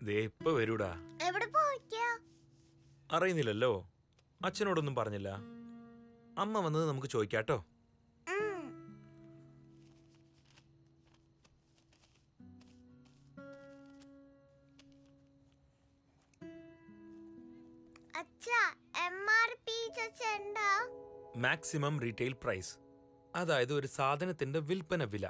ദേ ഇപ്പൊ വരൂടാ എവിടെ പോയിക്കാ അറിയുന്നില്ലല്ലോ അച്ഛനോടൊന്നും പറഞ്ഞില്ല അമ്മ വന്നത് നമുക്ക് ചോദിക്കാട്ടോ ഉം. അച്ഛാ എം ആർ പി ഉണ്ടോ മാക്സിമം റീറ്റെയിൽ പ്രൈസ് അതായത് ഒരു സാധനത്തിന്റെ വിൽപ്പന വില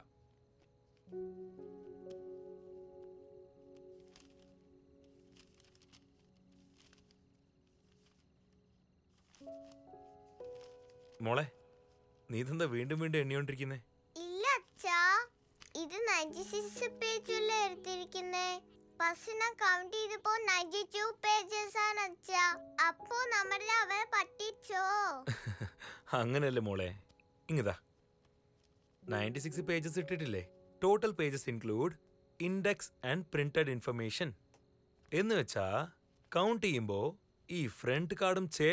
മോളെ നീ ഇതെന്താ വീണ്ടും വീണ്ടും എണ്ണിയോണ്ടിരിക്കുന്നേ ഇല്ല അച്ഛാ ഇത് നയൻറ്റി സിക്സ് പേജല്ലേ എടുത്തിരിക്കുന്നേ ഫസ്റ്റ് ഞാൻ കൗണ്ട് ചെയ്തപ്പോ നയൻറ്റി ടു പേജസ് ആണ് അച്ഛാ അപ്പോ നമ്മളെ അവരെ പറ്റിച്ചോ അങ്ങനെയല്ലേ മോളെ ഇങ്ങതാ നയൻറ്റി സിക്സ് പേജസ് ഇട്ടിട്ടില്ലേ total pages include index and printed information എന്ന് വെച്ചാ കൗണ്ട് ചെയ്യുമ്പോൾ ഈ ഫ്രണ്ട് കാർഡും ചേ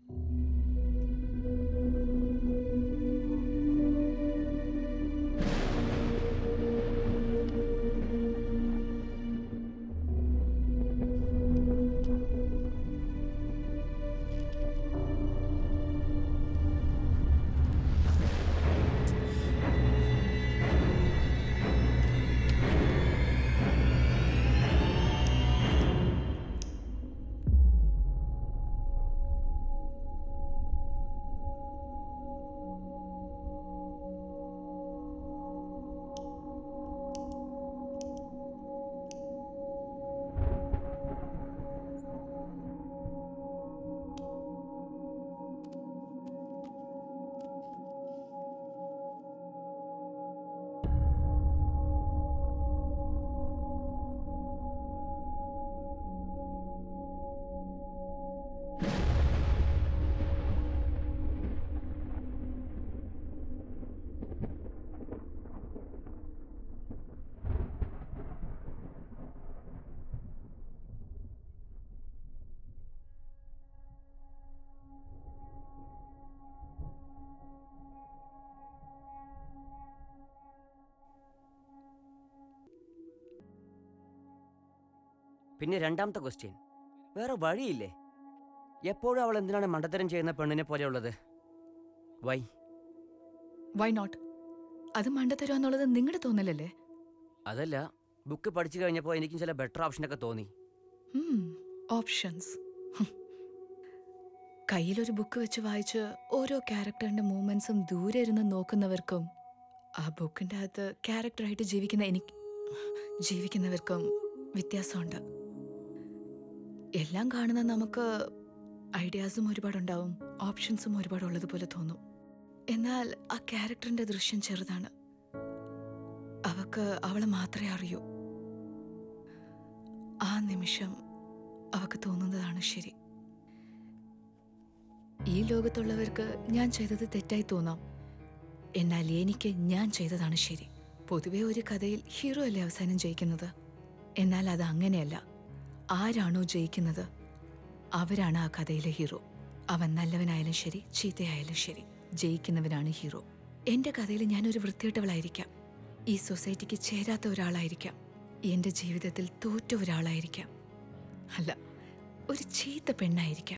പിന്നെ രണ്ടാമത്തെ ക്വസ്റ്റ്യൻ വേറെ വഴിയില്ലേ എപ്പോഴും അവൾ എന്തിനാണ് മണ്ടത്തരം ചെയ്യുന്ന പെണ്ണിനെ പോലെയുള്ളത് വൈ വൈ നോട്ട് അത് മണ്ടത്തരം എന്നുള്ളത് നിങ്ങളുടെ തോന്നലല്ലേ അതല്ല ബുക്ക് പഠിച്ചു കഴിഞ്ഞപ്പോൾ എനിക്കും ചില ബെറ്റർ ഓപ്ഷനൊക്കെ തോന്നി ഓപ്ഷൻസ് കയ്യിലൊരു ബുക്ക് വെച്ച് വായിച്ച് ഓരോ ക്യാരക്ടറിന്റെ മൂമെന്റ്സും ദൂരെ ഇരുന്ന് നോക്കുന്നവർക്കും ആ ബുക്കിന്റെ അകത്ത് ക്യാരക്ടറായിട്ട് ജീവിക്കുന്ന എനിക്ക് ജീവിക്കുന്നവർക്കും വ്യത്യാസമുണ്ട് എല്ലാം കാണുന്ന നമുക്ക് ഐഡിയാസും ഒരുപാടുണ്ടാവും ഓപ്ഷൻസും ഒരുപാടുള്ളതുപോലെ തോന്നും എന്നാൽ ആ ക്യാരക്ടറിന്റെ ദൃശ്യം ചെറുതാണ് അവക്ക് അവളെ മാത്രമേ അറിയൂ ആ നിമിഷം അവക്ക് തോന്നുന്നതാണ് ശരി ഈ ലോകത്തുള്ളവർക്ക് ഞാൻ ചെയ്തത് തെറ്റായി തോന്നാം എന്നാൽ എനിക്ക് ഞാൻ ചെയ്തതാണ് ശരി പൊതുവെ ഒരു കഥയിൽ ഹീറോ അല്ലേ അവസാനം ജയിക്കുന്നത് എന്നാൽ അത് അങ്ങനെയല്ല ആരാണോ ജയിക്കുന്നത് അവരാണ് ആ കഥയിലെ ഹീറോ അവൻ നല്ലവനായാലും ശരി ചീത്തയായാലും ശരി ജയിക്കുന്നവനാണ് ഹീറോ എന്റെ കഥയിൽ ഞാനൊരു വൃത്തികെട്ടവളായിരിക്കാം ഈ സൊസൈറ്റിക്ക് ചേരാത്ത ഒരാളായിരിക്കാം എന്റെ ജീവിതത്തിൽ തോറ്റ ഒരാളായിരിക്കാം അല്ല ഒരു ചീത്ത പെണ്ണായിരിക്കാം